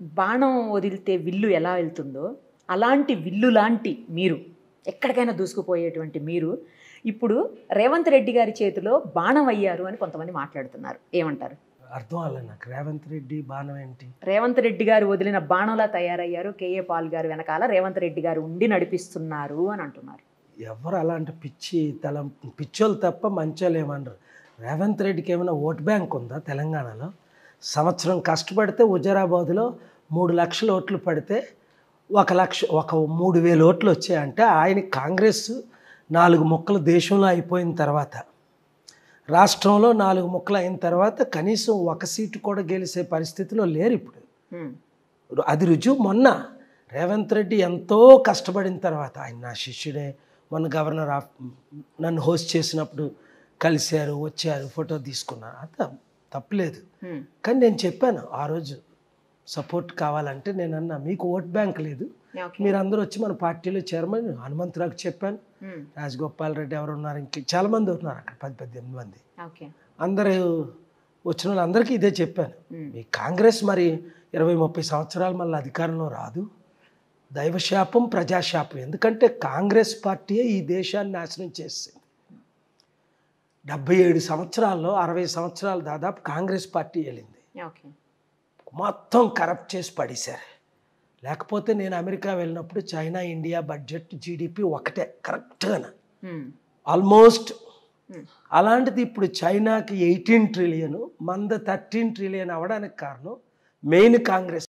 బాణం వదిలితే విల్లు ఎలా వెళ్తుందో అలాంటి విల్లు లాంటి మీరు ఎక్కడికైనా దూసుకుపోయేటువంటి మీరు ఇప్పుడు రేవంత్ రెడ్డి గారి చేతిలో బాణం అయ్యారు అని కొంతమంది మాట్లాడుతున్నారు ఏమంటారు అర్థం అవ్వలే నాకు రేవంత్ రెడ్డి బాణం ఏంటి రేవంత్ రెడ్డి గారు వదిలిన బాణంలా తయారయ్యారు కేఏ పాల్ గారు వెనకాల రేవంత్ రెడ్డి గారు ఉండి నడిపిస్తున్నారు అని అంటున్నారు ఎవరు అలాంటి పిచ్చి తల పిచ్చోళ్ళు తప్ప మంచోళ్ళు ఏమన్నారు రేవంత్ రెడ్డికి ఏమైనా ఓట్ బ్యాంక్ ఉందా తెలంగాణలో సంవత్సరం కష్టపడితే హుజరాబాద్లో మూడు లక్షల ఓట్లు పడితే ఒక లక్ష ఒక మూడు వేల ఓట్లు వచ్చాయంటే ఆయన కాంగ్రెస్ నాలుగు ముక్కలు దేశంలో అయిపోయిన తర్వాత రాష్ట్రంలో నాలుగు ముక్కలు అయిన తర్వాత కనీసం ఒక సీటు కూడా గెలిచే పరిస్థితిలో లేరు ఇప్పుడు హ్మ్. అది రుజువు మొన్న రేవంత్ రెడ్డి ఎంతో కష్టపడిన తర్వాత ఆయన నా శిష్యుడే మొన్న గవర్నర్ ఆఫ్ నన్ను హోస్ట్ చేసినప్పుడు కలిశారు వచ్చారు ఫోటో తీసుకున్నారు అంత తప్పులేదు హ్మ్. కానీ నేను చెప్పాను ఆ రోజు సపోర్ట్ కావాలంటే నేను అన్నా మీకు ఓట్ బ్యాంక్ లేదు ఓకే మీరు అందరూ వచ్చి మన పార్టీలో చేరమని హనుమంతరావుకి చెప్పాను హ్మ్. రాజగోపాల్ రెడ్డి ఎవరు ఉన్నారు ఇంక చాలామంది ఉన్నారు అక్కడ పది పద్దెనిమిది మంది ఓకే అందరూ వచ్చిన వాళ్ళందరికీ ఇదే చెప్పాను హ్మ్. మీ కాంగ్రెస్ మరి ఇరవై ముప్పై సంవత్సరాలు మళ్ళీ అధికారంలో రాదు దైవశాపం ప్రజాశాపం ఎందుకంటే కాంగ్రెస్ పార్టీయే ఈ దేశాన్ని నాశనం చేసింది డెబ్బై ఏడు సంవత్సరాల్లో అరవై సంవత్సరాలు దాదాపు కాంగ్రెస్ పార్టీ వెళ్ళింది ఓకే మొత్తం కరప్ట్ చేసి పడేశారు లేకపోతే నేను అమెరికా వెళ్ళినప్పుడు చైనా ఇండియా బడ్జెట్ జీడిపి ఒకటే కరెక్ట్గానే హ్మ్. ఆల్మోస్ట్ హ్మ్. అలాంటిది ఇప్పుడు చైనాకి ఎయిటీన్ ట్రిలియన్ మంద థర్టీన్ ట్రిలియన్ అవ్వడానికి కారణం మెయిన్ కాంగ్రెస్